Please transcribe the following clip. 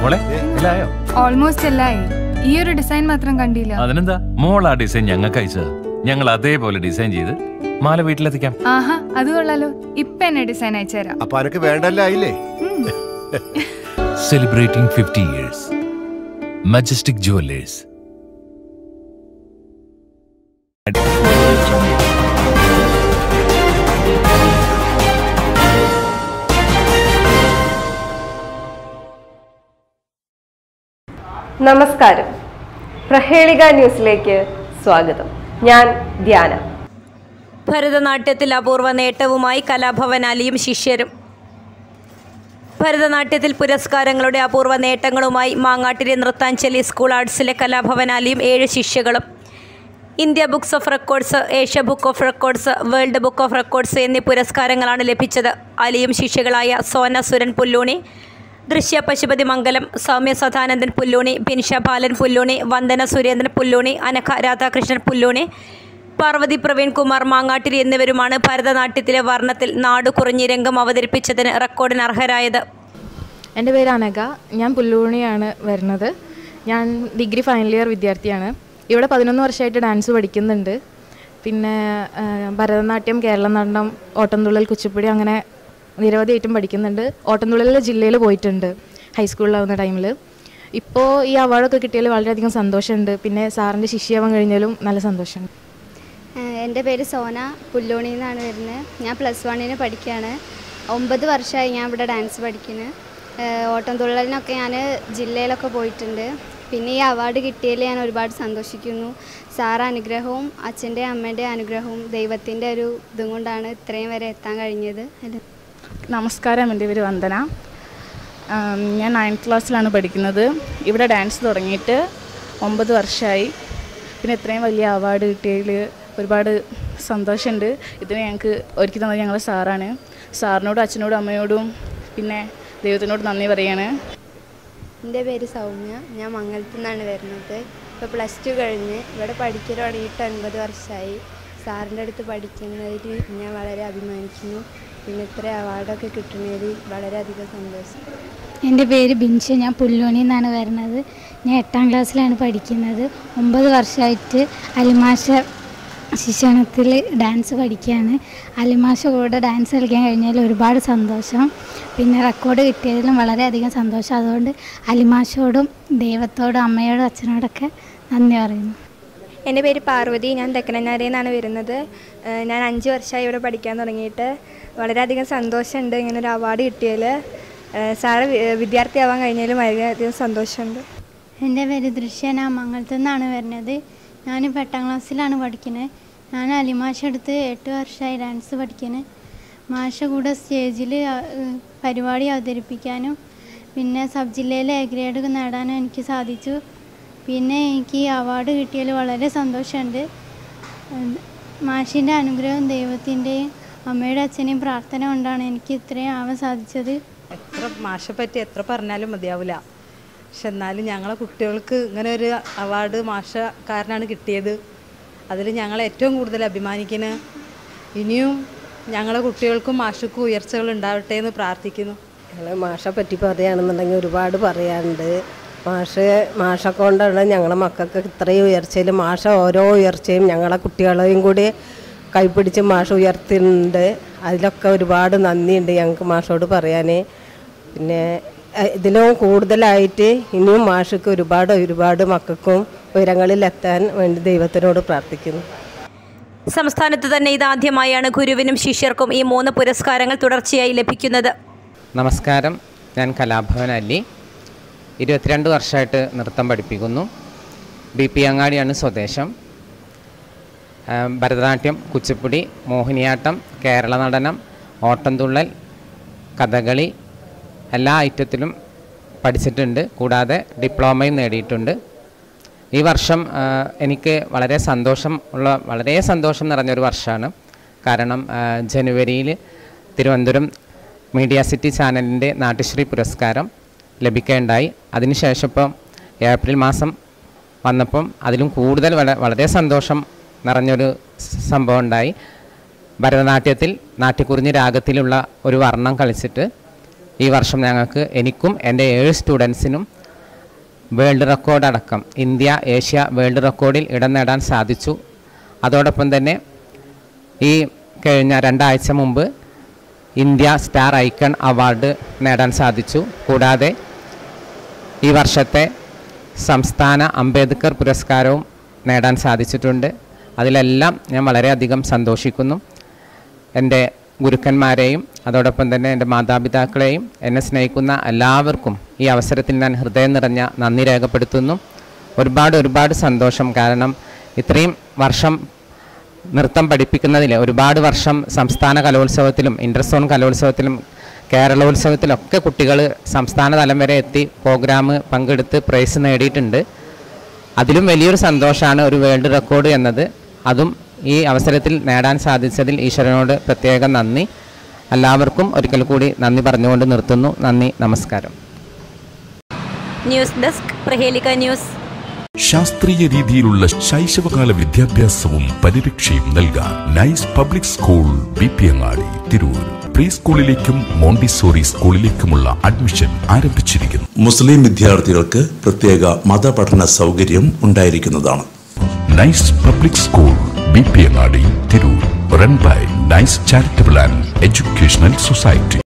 മോളെ എല്ലായോ ഓൾമോസ്റ്റ് എല്ലായി ഈ ഒരു ഡിസൈൻ മാത്രം കണ്ടില്ല അതിനെന്താ മോൾ ആ ഡിസൈൻ ഞങ്ങൾക്ക് അയച്ചത് ഞങ്ങൾ അതേപോലെ ഡിസൈൻ ചെയ്ത് മാല വീട്ടിലെത്തിക്കാം ആഹാ അത് കൊള്ളാലോ ഇപ്പൊ എന്നെ ഡിസൈൻ അയച്ചുതരാം അപ്പൊ അനക്ക് വേണ്ടല്ലേ ആയില്ലേ celebrating fifty years Majestic Jewellers നമസ്കാരം പ്രഹേളിക ന്യൂസിലേക്ക് സ്വാഗതം ഞാൻ ധ്യാന ഭരതനാട്യത്തിൽ അപൂർവ നേട്ടവുമായി കലാഭവനാലിയും ശിഷ്യരും ഭരതനാട്യത്തിൽ പുരസ്കാരങ്ങളുടെ അപൂർവ നേട്ടങ്ങളുമായി മാങ്ങാട്ടിരി നൃത്താഞ്ജലി സ്കൂൾ ആർട്സിലെ കലാഭവനാലിയും ഏഴ് ശിഷ്യകളും India Books of Records Asia Book of Records World Book of Records എന്നീ പുരസ്കാരങ്ങളാണ് ലഭിച്ചത് അലിയും ശിഷ്യകളായ സോന സുരൻ പുല്ലൂണി ദൃശ്യ പശുപതി മംഗലം സൗമ്യ സദാനന്ദൻ പുല്ലൂണി ബിൻഷ ബാലൻ പുല്ലൂണി വന്ദന സുരേന്ദ്രൻ പുല്ലൂണി അനഘ രാധാകൃഷ്ണൻ പുല്ലൂണി പാർവതി പ്രവീൺ കുമാർ മാങ്ങാട്ടിരി എന്നിവരുമാണ് ഭരതനാട്യത്തിലെ വർണ്ണത്തിൽ നാടു കുറഞ്ഞി രംഗം അവതരിപ്പിച്ചതിന് റെക്കോർഡിന് അർഹരായത് എൻ്റെ പേര് അനഘ ഞാൻ പുല്ലൂണിയാണ് വരുന്നത് ഞാൻ ഡിഗ്രി ഫൈനൽ ഇയർ വിദ്യാർത്ഥിയാണ് ഇവിടെ പതിനൊന്ന് വർഷമായിട്ട് ഡാൻസ് പഠിക്കുന്നുണ്ട് പിന്നെ ആ, ഭരതനാട്യം കേരള നടനം ഓട്ടംതുള്ളൽ കുച്ചിപ്പുടി അങ്ങനെ നിരവധി ഐറ്റം പഠിക്കുന്നുണ്ട് ഓട്ടംതുള്ളൽ ജില്ലയിൽ പോയിട്ടുണ്ട് ഹൈസ്കൂളിലാവുന്ന ടൈമിൽ ഇപ്പോൾ ഈ അവാർഡൊക്കെ കിട്ടിയതിൽ വളരെയധികം സന്തോഷമുണ്ട് പിന്നെ സാറിൻ്റെ ശിഷ്യാവാൻ കഴിഞ്ഞാലും നല്ല സന്തോഷമുണ്ട് ഏഹ് എൻ്റെ പേര് സോന പുല്ലോണി എന്നാണ് വരുന്നത് ഞാൻ പ്ലസ് വണ്ണിന് പഠിക്കുകയാണ് ഒമ്പത് വർഷമായി ഞാൻ ഇവിടെ ഡാൻസ് പഠിക്കുന്നത് ഓട്ടം തുള്ളലിനൊക്കെ ഞാൻ ജില്ലയിലൊക്കെ പോയിട്ടുണ്ട് പിന്നെ ഈ അവാർഡ് കിട്ടിയതിൽ ഞാൻ ഒരുപാട് സന്തോഷിക്കുന്നു സാറ് അനുഗ്രഹവും അച്ഛൻ്റെ അമ്മേൻ്റെ അനുഗ്രഹവും ദൈവത്തിൻ്റെ ഒരു ഇതും കൊണ്ടാണ് ഇത്രയും വരെ എത്താൻ കഴിഞ്ഞത് അത് നമസ്കാരം എൻ്റെ പേര് വന്ദന ആം, ഞാൻ നയൻത് ക്ലാസ്സിലാണ് പഠിക്കുന്നത് ഇവിടെ ഡാൻസ് തുടങ്ങിയിട്ട് ഒമ്പത് വർഷമായി പിന്നെ ഇത്രയും വലിയ അവാർഡ് കിട്ടിയതിൽ ഒരുപാട് സന്തോഷമുണ്ട് ഇതിന് ഞങ്ങൾക്ക് ഒരുക്കി തന്നത് ഞങ്ങളുടെ സാറാണ് സാറിനോടും അച്ഛനോടും അമ്മയോടും പിന്നെ ദൈവത്തിനോട് നന്ദി പറയാണ് എൻ്റെ പേര് സൗമ്യ ഞാൻ മംഗലത്തു നിന്നാണ് വരുന്നത് ഇപ്പോൾ പ്ലസ് ടു കഴിഞ്ഞ് ഇവിടെ പഠിക്കൽ തുടങ്ങിയിട്ട് ഒൻപത് വർഷമായി സാറിൻ്റെ അടുത്ത് പഠിക്കുന്നതിൽ ഞാൻ വളരെ അഭിമാനിക്കുന്നു പിന്നെ ഇത്ര അവാർഡൊക്കെ കിട്ടുന്നതിൽ വളരെയധികം സന്തോഷം എൻ്റെ പേര് ബിൻഷ ഞാൻ പുല്ലോണി എന്നാണ് വരുന്നത് ഞാൻ എട്ടാം ക്ലാസ്സിലാണ് പഠിക്കുന്നത് ഒമ്പത് വർഷമായിട്ട് അലിമാഷ ശിക്ഷണത്തിൽ ഡാൻസ് പഠിക്കുകയാണ് അലിമാഷ കൂടെ ഡാൻസ് കളിക്കാൻ കഴിഞ്ഞാൽ ഒരുപാട് സന്തോഷം പിന്നെ റെക്കോർഡ് കിട്ടിയതിലും വളരെയധികം സന്തോഷം അതുകൊണ്ട് അലിമാഷോടും ദൈവത്തോടും അമ്മയോടും അച്ഛനോടൊക്കെ നന്ദി പറയുന്നു എൻ്റെ പേര് പാർവതി ഞാൻ തെക്കനഞ്ഞാരയിൽ നിന്നാണ് വരുന്നത് ഏഹ് ഞാൻ അഞ്ച് വർഷമായി ഇവിടെ പഠിക്കാൻ തുടങ്ങിയിട്ട് വളരെയധികം സന്തോഷമുണ്ട് ഇങ്ങനെ ഒരു അവാർഡ് കിട്ടിയതിൽ സാറ് വി- വിദ്യാർത്ഥിയാവാൻ കഴിഞ്ഞതിൽ വളരെയധികം സന്തോഷമുണ്ട് എൻ്റെ പേര് ദൃശ്യ ഞാൻ മംഗലത്തു നിന്നാണ് വരുന്നത് ഞാനിപ്പോൾ എട്ടാം ക്ലാസ്സിലാണ് പഠിക്കുന്നത് ഞാൻ അലിമാഷ എടുത്ത് എട്ട് വർഷമായി ഡാൻസ് പഠിക്കുന്നത് മാഷ കൂടെ സ്റ്റേജിൽ പരിപാടി അവതരിപ്പിക്കാനും പിന്നെ സബ് ജില്ലയിലെ എ ഗ്രേഡ് നേടാനും എനിക്ക് സാധിച്ചു പിന്നെ എനിക്ക് ഈ അവാർഡ് കിട്ടിയതിൽ വളരെ സന്തോഷമുണ്ട് മാഷിൻ്റെ അനുഗ്രഹവും ദൈവത്തിൻ്റെയും അമ്മയുടെ അച്ഛനെയും പ്രാർത്ഥന കൊണ്ടാണ് എനിക്ക് ഇത്രയും ആവാൻ സാധിച്ചത് എത്ര മാഷെ പറ്റി എത്ര പറഞ്ഞാലും മതിയാവില്ല പക്ഷെ എന്നാലും ഞങ്ങളെ കുട്ടികൾക്ക് ഇങ്ങനെ ഒരു അവാർഡ് മാഷ കാരനാണ് കിട്ടിയത് അതിൽ ഞങ്ങൾ ഏറ്റവും കൂടുതൽ അഭിമാനിക്കുന്നത് ഇനിയും ഞങ്ങളെ കുട്ടികൾക്കും മാഷക്കും ഉയർച്ചകൾ ഉണ്ടാവട്ടെ എന്ന് പ്രാർത്ഥിക്കുന്നു ഞങ്ങൾ മാഷെ പറ്റി പറയുകയാണെന്നുണ്ടെങ്കിൽ ഒരുപാട് പറയാനുണ്ട് മാഷ് മാഷെ കൊണ്ടാണ് ഞങ്ങളെ മക്കൾക്ക് ഇത്രയും ഉയർച്ചയിൽ മാഷ ഓരോ ഉയർച്ചയും ഞങ്ങളെ കുട്ടികളെയും കൂടി കൈപ്പിടിച്ച് മാഷ് ഉയർത്തുന്നുണ്ട് അതിലൊക്കെ ഒരുപാട് നന്ദിയുണ്ട് ഞങ്ങൾക്ക് മാഷോട് പറയാൻ പിന്നെ എഹ്, ഇതിലും കൂടുതലായിട്ട് ഇനിയും മാഷക്ക് ഒരുപാട് ഒരുപാട് മക്കൾക്കും ഉയരങ്ങളിലെത്താൻ വേണ്ടി ദൈവത്തിനോട് പ്രാർത്ഥിക്കുന്നു സംസ്ഥാനത്ത് തന്നെ ഇതാദ്യമായാണ് ഗുരുവിനും ശിഷ്യർക്കും ഈ മൂന്ന് പുരസ്കാരങ്ങൾ തുടർച്ചയായി ലഭിക്കുന്നത് നമസ്കാരം ഞാൻ കലാഭവൻ അല്ലി ഇരുപത്തിരണ്ട് വർഷമായിട്ട് നൃത്തം പഠിപ്പിക്കുന്നു ബി പി അങ്ങാടിയാണ് സ്വദേശം ആം, ഭരതനാട്യം കുച്ചിപ്പുടി മോഹിനിയാട്ടം കേരള നടനം ഓട്ടംതുള്ളൽ കഥകളി എല്ലാ ഐറ്റത്തിലും പഠിച്ചിട്ടുണ്ട് കൂടാതെ ഡിപ്ലോമയും നേടിയിട്ടുണ്ട് ഈ വർഷം ആ, എനിക്ക് വളരെ സന്തോഷം ഉള്ള വളരെ സന്തോഷം നിറഞ്ഞൊരു വർഷമാണ് കാരണം ആ, ജനുവരിയിൽ തിരുവനന്തപുരം മീഡിയ സിറ്റി ചാനലിൻ്റെ നാട്ടുശ്രീ പുരസ്കാരം ലഭിക്കുകയുണ്ടായി അതിനുശേഷം ഇപ്പം ഏപ്രിൽ മാസം വന്നപ്പം അതിലും കൂടുതൽ വള- വളരെ സന്തോഷം നിറഞ്ഞൊരു സ് സംഭവം ഉണ്ടായി ഭരതനാട്യത്തിൽ നാട്യക്കുറിഞ്ഞി രാഗത്തിലുള്ള ഒരു വർണ്ണം കളിച്ചിട്ട് ഈ വർഷം ഞങ്ങൾക്ക് എനിക്കും എൻ്റെ ഏഴ് സ്റ്റുഡൻസിനും വേൾഡ് റെക്കോർഡ് അടക്കം ഇന്ത്യ ഏഷ്യ വേൾഡ് റെക്കോർഡിൽ ഇടം നേടാൻ സാധിച്ചു അതോടൊപ്പം തന്നെ ഈ കഴിഞ്ഞ രണ്ടാഴ്ച മുമ്പ് ഇന്ത്യ സ്റ്റാർ ഐക്കൺ അവാർഡ് നേടാൻ സാധിച്ചു കൂടാതെ ഈ വർഷത്തെ സംസ്ഥാന അംബേദ്കർ പുരസ്കാരവും നേടാൻ സാധിച്ചിട്ടുണ്ട് അതിലെല്ലാം ഞാൻ വളരെയധികം സന്തോഷിക്കുന്നു എൻ്റെ ഗുരുക്കന്മാരെയും അതോടൊപ്പം തന്നെ എൻ്റെ മാതാപിതാക്കളെയും എന്നെ സ്നേഹിക്കുന്ന എല്ലാവർക്കും ഈ അവസരത്തിൽ ഞാൻ ഹൃദയം നിറഞ്ഞ നന്ദി രേഖപ്പെടുത്തുന്നു ഒരുപാട് ഒരുപാട് സന്തോഷം കാരണം ഇത്രയും വർഷം നൃത്തം പഠിപ്പിക്കുന്നതിൽ ഒരുപാട് വർഷം സംസ്ഥാന കലോത്സവത്തിലും ഇൻ്റർസോൺ കലോത്സവത്തിലും കേരളോത്സവത്തിലൊക്കെ കുട്ടികൾ സംസ്ഥാന തലം വരെ എത്തി പ്രോഗ്രാം പങ്കെടുത്ത് പ്രൈസ് നേടിയിട്ടുണ്ട് അതിലും വലിയൊരു സന്തോഷമാണ് ഒരു വേൾഡ് റെക്കോർഡ് എന്നത് അതും ഈ അവസരത്തിൽ നേടാൻ സാധിച്ചതിൽ ഈശ്വരനോട് പ്രത്യേകം നന്ദി എല്ലാവർക്കും ഒരിക്കൽ കൂടി നന്ദി പറഞ്ഞുകൊണ്ട് നിർത്തുന്നു നന്ദി നമസ്കാരം ന്യൂസ് ഡെസ്ക് പ്രഹേലിക ന്യൂസ് ശാസ്ത്രീയ രീതിയിലുള്ള ശൈശവകാല വിദ്യാഭ്യാസവും പരിരക്ഷയും നൽകാൻ Nice Public School B P Angadi Tirur pre സ്കൂളിലേക്കും മോണ്ടിസോറി സ്കൂളിലേക്കുമുള്ള അഡ്മിഷൻ ആരംഭിച്ചിരിക്കുന്നു മുസ്ലിം വിദ്യാർത്ഥികൾക്ക് പ്രത്യേക മതപഠന സൗകര്യം ഉണ്ടായിരിക്കുന്നതാണ് Nice Public School B P Angadi Tirur run by Nice Charitable and Educational society